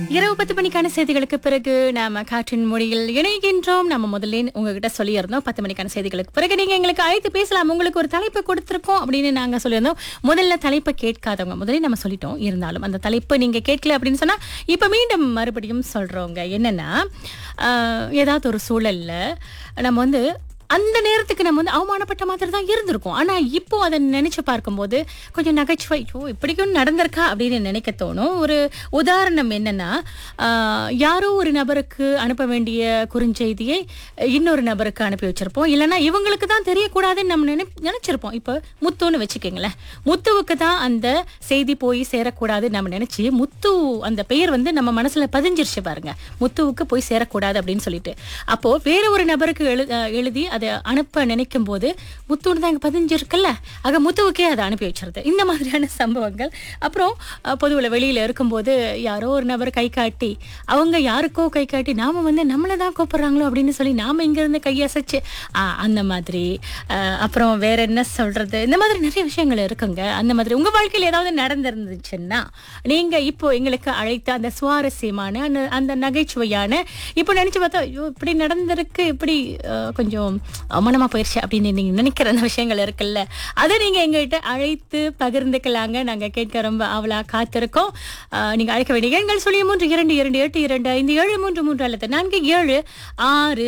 இரவு பத்து மணிக்கான செய்திகளுக்கு பிறகு நாம காற்றின் மொழியில் இணைகின்றோம் நம்ம முதல்ல உங்ககிட்ட சொல்லியிருந்தோம் பத்து மணிக்கான செய்திகளுக்கு பிறகு நீங்க எங்களுக்கு அழைத்து பேசலாம் உங்களுக்கு ஒரு தலைப்பு கொடுத்திருக்கோம் அப்படின்னு நாங்க சொல்லியிருந்தோம் முதல்ல தலைப்பை கேட்காதவங்க முதல்ல நம்ம சொல்லிட்டோம் இருந்தாலும் அந்த தலைப்பு நீங்க கேட்கல அப்படின்னு சொன்னா இப்ப மீண்டும் மறுபடியும் சொல்றோங்க என்னன்னா ஆஹ், ஏதாவது ஒரு சூழல்ல நம்ம வந்து அந்த நேரத்துக்கு நம்ம வந்து அவமானப்பட்ட மாதிரி தான் இருந்திருக்கும் ஆனா இப்போ அதை நினைச்சு பார்க்கும்போது கொஞ்சம் நகைச்சுவை ஐயோ இப்படிக்கும் நடந்திருக்கா அப்படின்னு நினைக்க தோணும் ஒரு உதாரணம் என்னன்னா ஆஹ், யாரோ ஒரு நபருக்கு அனுப்ப வேண்டிய குறுஞ்செய்தியை இன்னொரு நபருக்கு அனுப்பி வச்சிருப்போம் இல்லைன்னா இவங்களுக்கு தான் தெரியக்கூடாதுன்னு நம்ம நினை நினைச்சிருப்போம் இப்போ முத்துன்னு வச்சுக்கோங்களேன் முத்துவுக்கு தான் அந்த செய்தி போய் சேரக்கூடாதுன்னு நம்ம நினைச்சு முத்து அந்த பெயர் வந்து நம்ம மனசுல பதிஞ்சிருச்சு பாருங்க முத்துவுக்கு போய் சேரக்கூடாது அப்படின்னு சொல்லிட்டு அப்போ வேற ஒரு நபருக்கு எழு அஹ் எழுதி அதை அனுப்ப நினைக்கும் போது முத்துன்னு தான் இங்க பதிஞ்சிருக்குல்ல ஆக முத்துவுக்கே அதை அனுப்பி வச்சிருது இந்த மாதிரியான சம்பவங்கள் அப்புறம் அஹ், பொதுவுல வெளியில இருக்கும்போது யாரோ ஒரு நபர் கை காட்டி அவங்க யாருக்கோ கை காட்டி நாம வந்து நம்மளை தான் கூப்பிடுறாங்களோ அப்படின்னு சொல்லி நாம இங்க இருந்து கையசைச்சு ஆஹ், அந்த மாதிரி அஹ், அப்புறம் வேற என்ன சொல்றது இந்த மாதிரி நிறைய விஷயங்கள் இருக்குங்க அந்த மாதிரி உங்க வாழ்க்கையில் ஏதாவது நடந்திருந்துச்சுன்னா நீங்க இப்போ எங்களுக்கு அழைத்த அந்த சுவாரஸ்யமான அந்த அந்த நகைச்சுவையான இப்போ நினைச்சு பார்த்தா ஐயோ இப்படி நடந்திருக்கு இப்படி அஹ், கொஞ்சம் அவமானமா போயிருச்சு அப்படின்னு நீங்க நினைக்கிற அந்த விஷயங்கள் இருக்குல்ல அதை நீங்க எங்ககிட்ட அழைத்து பகிர்ந்துக்கலாங்க நாங்க கேட்க ரொம்ப அவளா காத்திருக்கோம் அஹ், நீங்க அழைக்க வேண்டிய எண்கள் சொல்லி மூன்று இரண்டு இரண்டு எட்டு இரண்டு ஐந்து ஏழு மூன்று மூன்று அல்லது நான்கு ஏழு ஆறு